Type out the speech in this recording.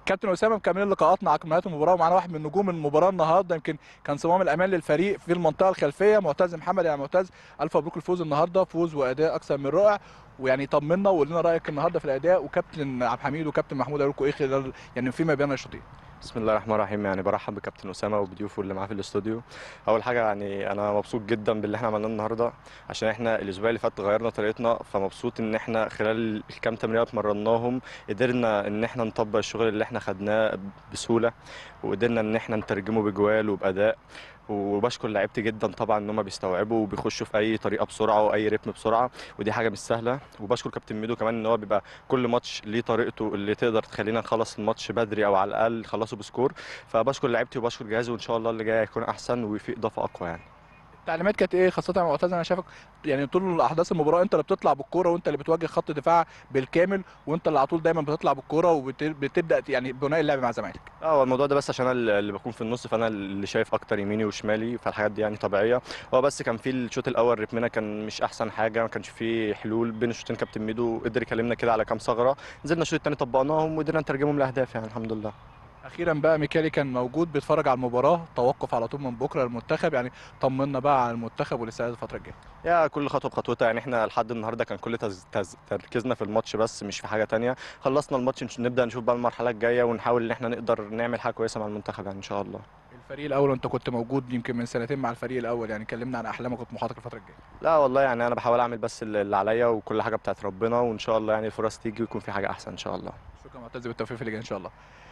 كابتن اسامه مكملين لقاءاتنا على قناه المباراه ومعانا واحد من نجوم المباراه النهارده يمكن كان صمام الامان للفريق في المنطقه الخلفيه معتز محمد يعني معتز الف مبروك الفوز النهارده فوز واداء اكثر من رائع ويعني طمنا وقول لنا رايك النهارده في الاداء وكابتن عبد الحميد وكابتن محمود قالوا لكم ايه خلال يعني فيما بين الشوطين بسم الله الرحمن الرحيم يعني برحب بكابتن اسامه وبضيوفه اللي معاه في الاستوديو اول حاجه يعني انا مبسوط جدا باللي احنا عملناه النهارده عشان احنا الاسبوع اللي فات غيرنا طريقتنا فمبسوط ان احنا خلال الكام تمرينه اتمرناهم قدرنا ان احنا نطبق الشغل اللي احنا خدناه بسهوله وقدرنا ان احنا نترجمه بجوال وباداء وبشكر لعيبتي جدا طبعا ان هم بيستوعبوا وبيخشوا في اي طريقه بسرعه واي رتم بسرعه ودي حاجه مش سهله وبشكر كابتن ميدو كمان ان هو بيبقى كل ماتش ليه طريقته اللي تقدر تخلينا نخلص الماتش بدري او على الاقل نخلصه بسكور فبشكر لعيبتي وبشكر جهازي وان شاء الله اللي جاي هيكون احسن وفي اضافه اقوى يعني التعليمات كانت ايه خاصه يا معتز انا شايفك يعني طول احداث المباراه انت اللي بتطلع بالكوره وانت اللي بتواجه خط دفاع بالكامل وانت اللي على طول دايما بتطلع بالكوره وبتبدا يعني بناء اللعب مع زمايلك اه هو الموضوع ده بس عشان انا اللي بكون في النص فانا اللي شايف اكتر يميني وشمالي فالحاجات دي يعني طبيعيه هو بس كان في الشوط الاول رتمنا كان مش احسن حاجه ما كانش فيه حلول بين الشوطين كابتن ميدو قدر يكلمنا كده على كام ثغره نزلنا الشوط الثاني طبقناهم وقدرنا نترجمهم لاهداف يعني الحمد لله اخيرا بقى ميكالي كان موجود بيتفرج على المباراه توقف على طول من بكره المنتخب يعني طمنا بقى على المنتخب والاستعداد الفتره الجايه يا كل خطوه بخطوتها يعني احنا لحد النهارده كان كل تز... تز... تركيزنا في الماتش بس مش في حاجه تانية خلصنا الماتش نش- نبدا نشوف بقى المرحله الجايه ونحاول ان احنا نقدر نعمل حاجه كويسه مع المنتخب يعني ان شاء الله الفريق الاول وانت كنت موجود يمكن من سنتين مع الفريق الاول يعني كلمنا عن احلامك وطموحاتك الفتره الجايه لا والله يعني انا بحاول اعمل بس اللي اللي عليا وكل حاجه بتاعت ربنا وان شاء الله يعني الفرص تيجي ويكون في حاجه احسن ان شاء الله شكرا معتز بالتوفيق في اللي جاي ان شاء الله